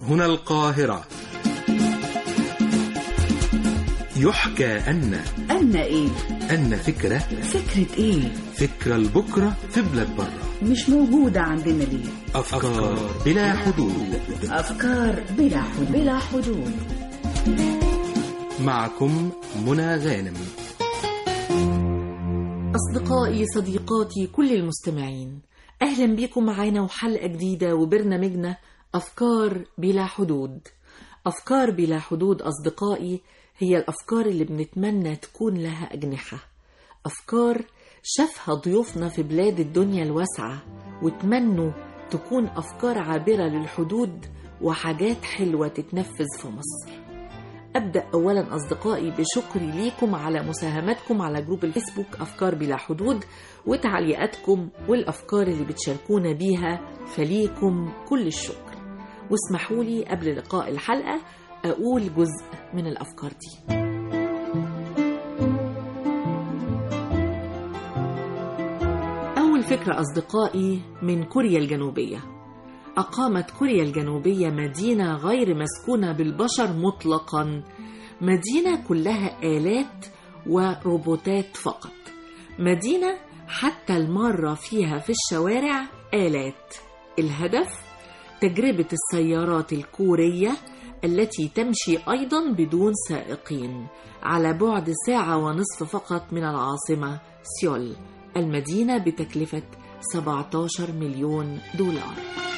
هنا القاهرة يحكى أن أن إيه؟ أن فكرة فكرة إيه؟ فكرة لبكرة في بلاد برة مش موجودة عندنا ليه؟ أفكار بلا حدود أفكار بلا حدود بلا حدود معكم منى غانم أصدقائي صديقاتي كل المستمعين أهلا بكم معانا وحلقة جديدة وبرنامجنا أفكار بلا حدود أفكار بلا حدود أصدقائي هي الأفكار اللي بنتمنى تكون لها أجنحة أفكار شافها ضيوفنا في بلاد الدنيا الواسعة وتمنوا تكون أفكار عابرة للحدود وحاجات حلوة تتنفذ في مصر أبدأ أولا أصدقائي بشكري ليكم على مساهمتكم على جروب الفيسبوك أفكار بلا حدود وتعليقاتكم والأفكار اللي بتشاركونا بيها فليكم كل الشكر واسمحوا لي قبل لقاء الحلقة أقول جزء من الأفكار دي أول فكرة أصدقائي من كوريا الجنوبية أقامت كوريا الجنوبية مدينة غير مسكونة بالبشر مطلقا مدينة كلها آلات وروبوتات فقط مدينة حتى المارة فيها في الشوارع آلات الهدف تجربة السيارات الكورية التي تمشي أيضا بدون سائقين على بعد ساعة ونصف فقط من العاصمة سيول المدينة بتكلفة 17 مليون دولار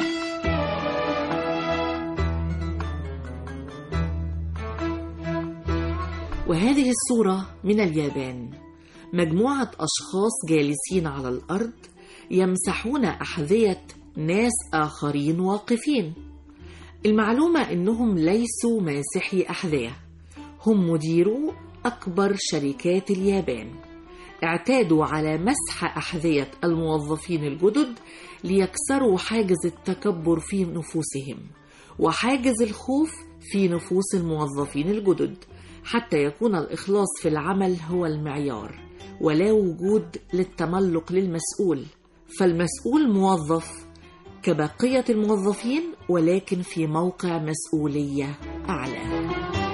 وهذه الصورة من اليابان مجموعة أشخاص جالسين على الأرض يمسحون أحذية ناس آخرين واقفين المعلومة إنهم ليسوا ماسحي أحذية هم مديرو أكبر شركات اليابان اعتادوا على مسح أحذية الموظفين الجدد ليكسروا حاجز التكبر في نفوسهم وحاجز الخوف في نفوس الموظفين الجدد حتى يكون الإخلاص في العمل هو المعيار ولا وجود للتملق للمسؤول فالمسؤول موظف كبقية الموظفين ولكن في موقع مسؤولية أعلى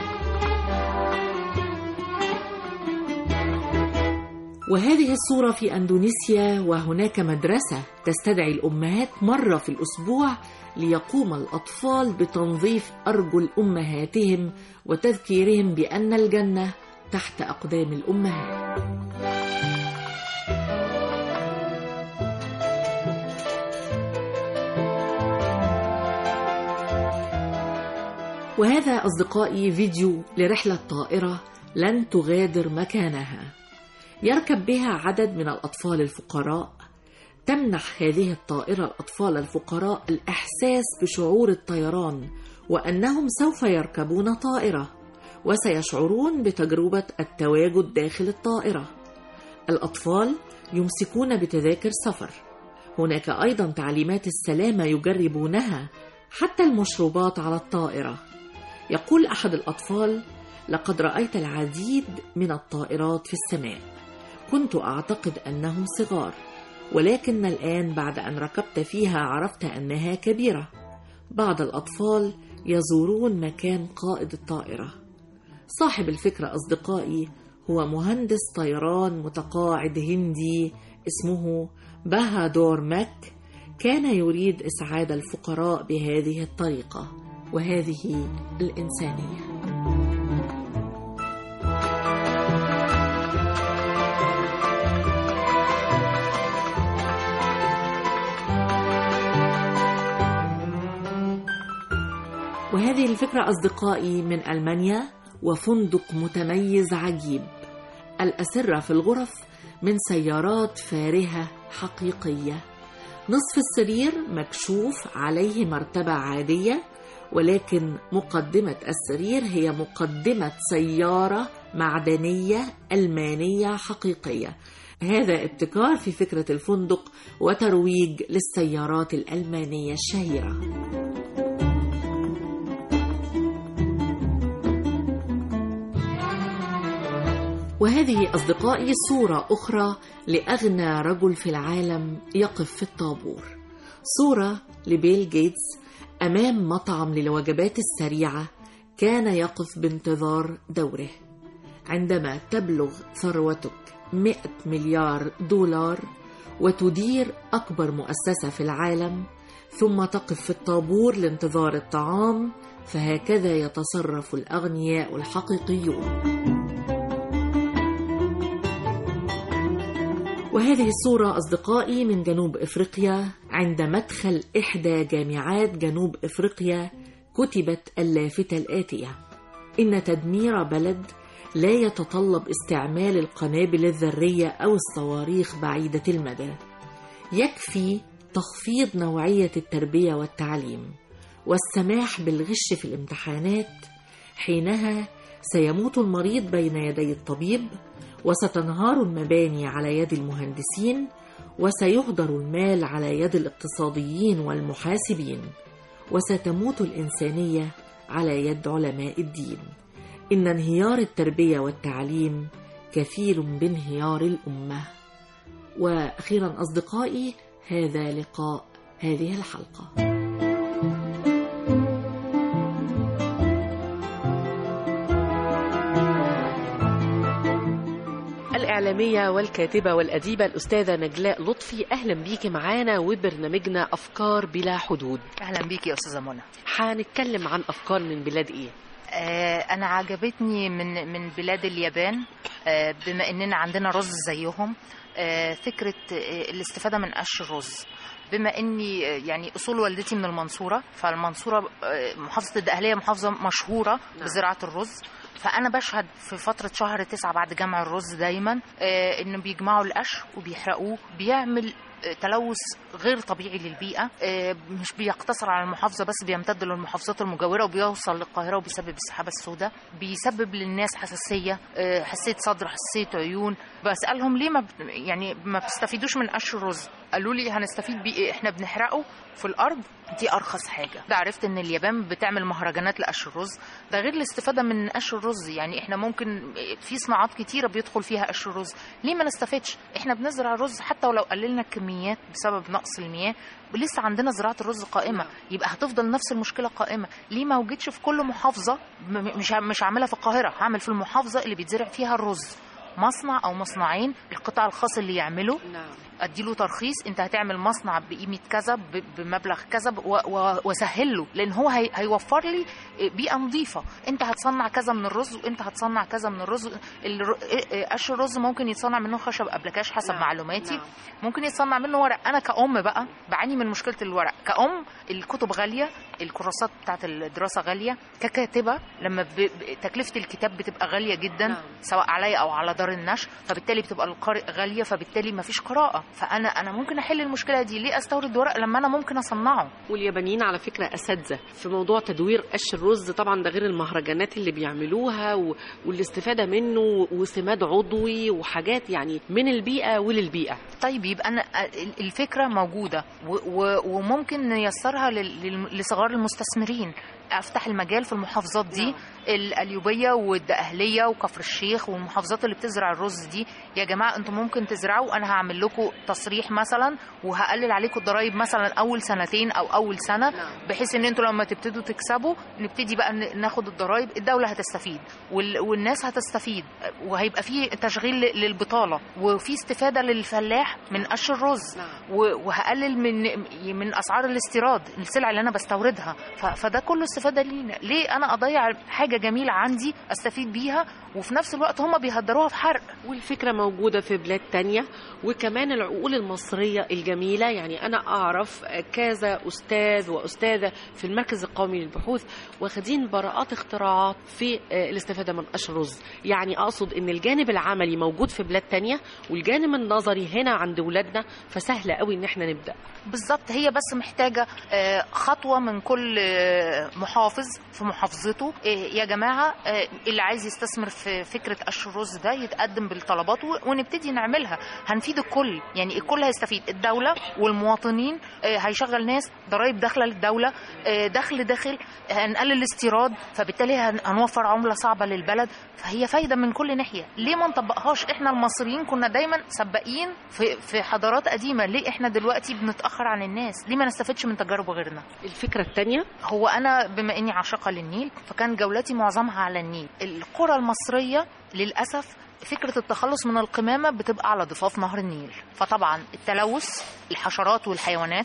وهذه الصورة في أندونيسيا وهناك مدرسة تستدعي الأمهات مرة في الأسبوع ليقوم الأطفال بتنظيف أرجل أمهاتهم وتذكيرهم بأن الجنة تحت أقدام الأمهات وهذا أصدقائي فيديو لرحلة طائرة لن تغادر مكانها يركب بها عدد من الأطفال الفقراء تمنح هذه الطائرة الأطفال الفقراء الإحساس بشعور الطيران وأنهم سوف يركبون طائرة وسيشعرون بتجربة التواجد داخل الطائرة الأطفال يمسكون بتذاكر سفر هناك أيضا تعليمات السلامة يجربونها حتى المشروبات على الطائرة يقول أحد الأطفال لقد رأيت العديد من الطائرات في السماء كنت أعتقد أنهم صغار ولكن الآن بعد أن ركبت فيها عرفت أنها كبيرة بعض الأطفال يزورون مكان قائد الطائرة صاحب الفكرة أصدقائي هو مهندس طيران متقاعد هندي اسمه بهادور ماك كان يريد إسعاد الفقراء بهذه الطريقة وهذه الإنسانية وهذه الفكرة أصدقائي من ألمانيا وفندق متميز عجيب الأسرة في الغرف من سيارات فارهة حقيقية نصف السرير مكشوف عليه مرتبة عادية ولكن مقدمة السرير هي مقدمة سيارة معدنية ألمانية حقيقية هذا ابتكار في فكرة الفندق وترويج للسيارات الألمانية الشهيرة وهذه أصدقائي صورة أخرى لأغنى رجل في العالم يقف في الطابور صورة لبيل جيتس أمام مطعم للوجبات السريعة كان يقف بانتظار دوره عندما تبلغ ثروتك 100 مليار دولار وتدير أكبر مؤسسة في العالم ثم تقف في الطابور لانتظار الطعام فهكذا يتصرف الأغنياء الحقيقيون وهذه الصورة أصدقائي من جنوب إفريقيا عند مدخل إحدى جامعات جنوب إفريقيا كتبت اللافتة الآتية إن تدمير بلد لا يتطلب استعمال القنابل الذرية أو الصواريخ بعيدة المدى يكفي تخفيض نوعية التربية والتعليم والسماح بالغش في الامتحانات حينها سيموت المريض بين يدي الطبيب وستنهار المباني على يد المهندسين وسيهدر المال على يد الاقتصاديين والمحاسبين وستموت الإنسانية على يد علماء الدين إن انهيار التربية والتعليم كفيل بانهيار الأمة وأخيرا أصدقائي هذا لقاء هذه الحلقة الإعلامية والكاتبة والأديبة الأستاذة نجلاء لطفي أهلا بيكي معانا وبرنامجنا أفكار بلا حدود اهلا بيكي يا استاذه منى هنتكلم عن أفكار من بلاد إيه؟ آه انا عجبتني من من بلاد اليابان آه بما اننا عندنا رز زيهم آه فكره آه الاستفاده من قش الرز بما اني آه، يعني اصول والدتي من المنصوره فالمنصوره آه، محافظه الدقهليه محافظه مشهوره بزراعه الرز فانا بشهد في فتره شهر تسعة بعد جمع الرز دايما آه، ان بيجمعوا القش وبيحرقوه بيعمل آه، تلوث غير طبيعي للبيئه آه، مش بيقتصر على المحافظه بس بيمتد للمحافظات المجاوره وبيوصل للقاهره وبيسبب السحابه السوداء بيسبب للناس حساسيه آه، حساسيه صدر حساسيه عيون بسالهم ليه ما بت... يعني ما بتستفيدوش من قش الرز قالوا لي هنستفيد بيه إيه؟ احنا بنحرقه في الارض دي ارخص حاجه ده عرفت ان اليابان بتعمل مهرجانات لقش الرز ده غير الاستفاده من قش الرز يعني احنا ممكن في صناعات كتيره بيدخل فيها قش الرز ليه ما نستفدش احنا بنزرع رز حتى ولو قللنا الكميات بسبب نقص المياه لسه عندنا زراعه الرز قائمه يبقى هتفضل نفس المشكله قائمه ليه ما وجدش في كل محافظه م- مش ه- مش هعملها في القاهره هعمل في المحافظه اللي بيتزرع فيها الرز مصنع او مصنعين القطاع الخاص اللي يعمله نعم اديله ترخيص انت هتعمل مصنع بقيمه كذا ب- بمبلغ كذا ب- و- و- واسهل له لان هو هي هيوفر لي بيئه نظيفه انت هتصنع كذا من الرز وانت هتصنع كذا من الرز الر- قش الرز ممكن يتصنع منه خشب ابلكاش حسب نعم، معلوماتي نعم. ممكن يتصنع منه ورق انا كأم بقى بعاني من مشكله الورق كأم الكتب غاليه الكراسات بتاعت الدراسه غاليه ككاتبه لما ب... ب- تكلفه الكتاب بتبقى غاليه جدا نعم. سواء عليا او على دار النشر فبالتالي بتبقى القارئ غاليه فبالتالي ما فيش قراءه فانا انا ممكن احل المشكله دي ليه استورد ورق لما انا ممكن اصنعه واليابانيين على فكرة أساتذة في موضوع تدوير قش الرز طبعا ده غير المهرجانات اللي بيعملوها و... والاستفادة منه وسماد عضوي وحاجات يعني من البيئة وللبيئة طيب يبقى انا الفكره موجوده و... و... وممكن نيسرها لل... لل- لصغار المستثمرين افتح المجال في المحافظات دي نعم. القليوبيه والدقهليه وكفر الشيخ والمحافظات اللي بتزرع الرز دي يا جماعه انتم ممكن تزرعوا انا هعمل لكم تصريح مثلا وهقلل عليكم الضرايب مثلا اول سنتين او اول سنه نعم. بحيث ان انتوا لما تبتدوا تكسبوا نبتدي بقى ن- ناخد الضرايب الدوله هتستفيد وال... والناس هتستفيد وهيبقى في تشغيل ل- للبطاله وفي استفاده للفلاح من قش الرز نعم. و- وهقلل من من اسعار الاستيراد السلع اللي انا بستوردها ف- فده كله استفاده لينا ليه انا اضيع حاجه جميله عندي استفيد بيها وفي نفس الوقت هم بيهدروها في حرق والفكرة موجودة في بلاد تانية وكمان العقول المصرية الجميلة يعني أنا أعرف كذا أستاذ وأستاذة في المركز القومي للبحوث واخدين براءات اختراعات في آه، الاستفادة من قش الرز يعني أقصد أن الجانب العملي موجود في بلاد تانية والجانب النظري هنا عند ولادنا فسهل قوي أن احنا نبدأ بالظبط هي بس محتاجه آه، خطوه من كل آه، محافظ في محافظته إيه يا جماعه إيه اللي عايز يستثمر في فكره قش الرز ده يتقدم بالطلبات و- ونبتدي نعملها هنفيد الكل يعني الكل هيستفيد الدوله والمواطنين إيه هيشغل ناس ضرائب داخله للدوله إيه دخل داخل هنقلل الاستيراد فبالتالي هن- هنوفر عمله صعبه للبلد فهي فايده من كل ناحيه ليه ما نطبقهاش احنا المصريين كنا دايما سباقين في في حضارات قديمه ليه احنا دلوقتي بنتاخر عن الناس ليه ما نستفدش من تجارب غيرنا الفكره الثانيه هو انا بما اني عاشقه للنيل فكان جولتي معظمها على النيل القرى المصريه للاسف فكرة التخلص من القمامة بتبقى على ضفاف نهر النيل فطبعا التلوث الحشرات والحيوانات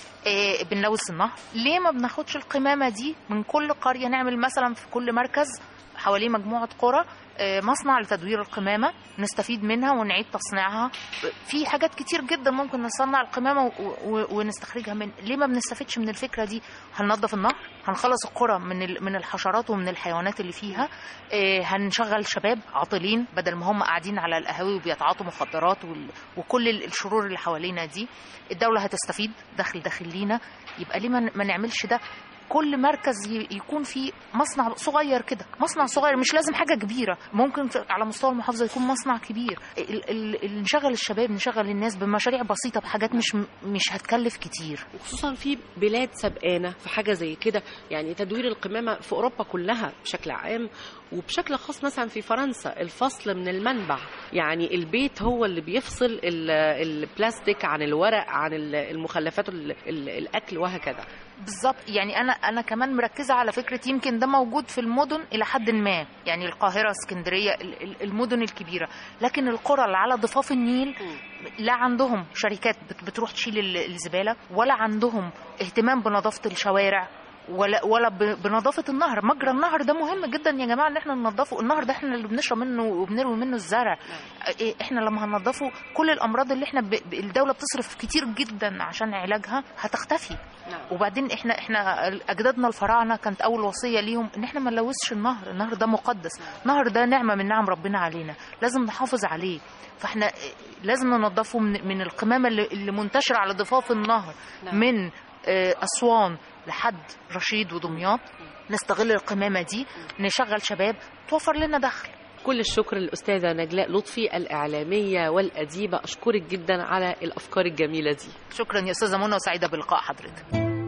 إيه بنلوث النهر ليه ما بناخدش القمامة دي من كل قرية نعمل مثلا في كل مركز حواليه مجموعة قرى آه، مصنع لتدوير القمامة نستفيد منها ونعيد تصنيعها في حاجات كتير جدا ممكن نصنع القمامة و- و- ونستخرجها من ليه ما بنستفدش من الفكرة دي هننظف النهر هنخلص القرى من ال- من الحشرات ومن الحيوانات اللي فيها آه، هنشغل شباب عاطلين بدل ما هم قاعدين على القهاوي وبيتعاطوا مخدرات وال- وكل ال- الشرور اللي حوالينا دي الدولة هتستفيد دخل داخل لينا يبقى ليه ما ن- ما نعملش ده كل مركز ي- يكون فيه مصنع صغير كده مصنع صغير مش لازم حاجه كبيره ممكن في- على مستوى المحافظه يكون مصنع كبير ال- ال- ال- نشغل الشباب نشغل الناس بمشاريع بسيطه بحاجات مش مش هتكلف كتير وخصوصا في بلاد سبقانه في حاجه زي كده يعني تدوير القمامه في اوروبا كلها بشكل عام وبشكل خاص مثلا في فرنسا الفصل من المنبع يعني البيت هو اللي بيفصل ال- البلاستيك عن الورق عن ال- المخلفات ال- ال- الاكل وهكذا بالظبط يعني انا انا كمان مركزه على فكره يمكن ده موجود في المدن الى حد ما يعني القاهره اسكندريه ال- ال- المدن الكبيره لكن القرى اللي على ضفاف النيل لا عندهم شركات بت- بتروح تشيل ال- الزباله ولا عندهم اهتمام بنظافه الشوارع ولا ولا ب- بنظافه النهر مجرى النهر ده مهم جدا يا جماعه ان احنا ننظفه النهر ده احنا اللي بنشرب منه وبنروي منه الزرع إيه، احنا لما هننظفه كل الامراض اللي احنا ب... ب- الدوله بتصرف كتير جدا عشان علاجها هتختفي وبعدين احنا احنا اجدادنا الفراعنه كانت اول وصيه ليهم ان احنا ما نلوثش النهر النهر ده مقدس النهر ده نعمه من نعم ربنا علينا لازم نحافظ عليه فاحنا لازم ننظفه من, من القمامه اللي, اللي منتشره على ضفاف النهر نعم. من آه، اسوان لحد رشيد ودمياط نستغل القمامه دي نشغل شباب توفر لنا دخل كل الشكر للأستاذة نجلاء لطفي الإعلامية والأديبة أشكرك جدا على الأفكار الجميلة دي شكرا يا استاذه منى وسعيده بلقاء حضرتك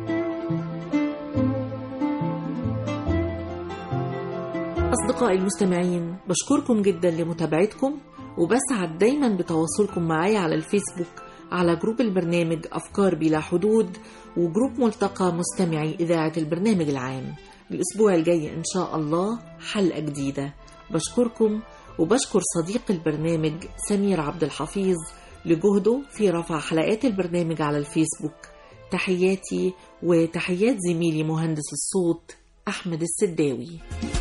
أصدقائي المستمعين بشكركم جدا لمتابعتكم وبسعد دايما بتواصلكم معايا على الفيسبوك على جروب البرنامج أفكار بلا حدود وجروب ملتقى مستمعي إذاعة البرنامج العام الأسبوع الجاي إن شاء الله حلقة جديدة بشكركم وبشكر صديق البرنامج سمير عبد الحفيظ لجهده في رفع حلقات البرنامج على الفيسبوك تحياتي وتحيات زميلي مهندس الصوت أحمد السداوي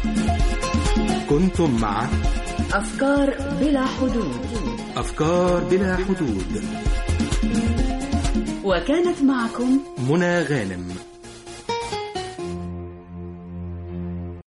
كنتم مع أفكار بلا حدود أفكار بلا حدود وكانت معكم منى غانم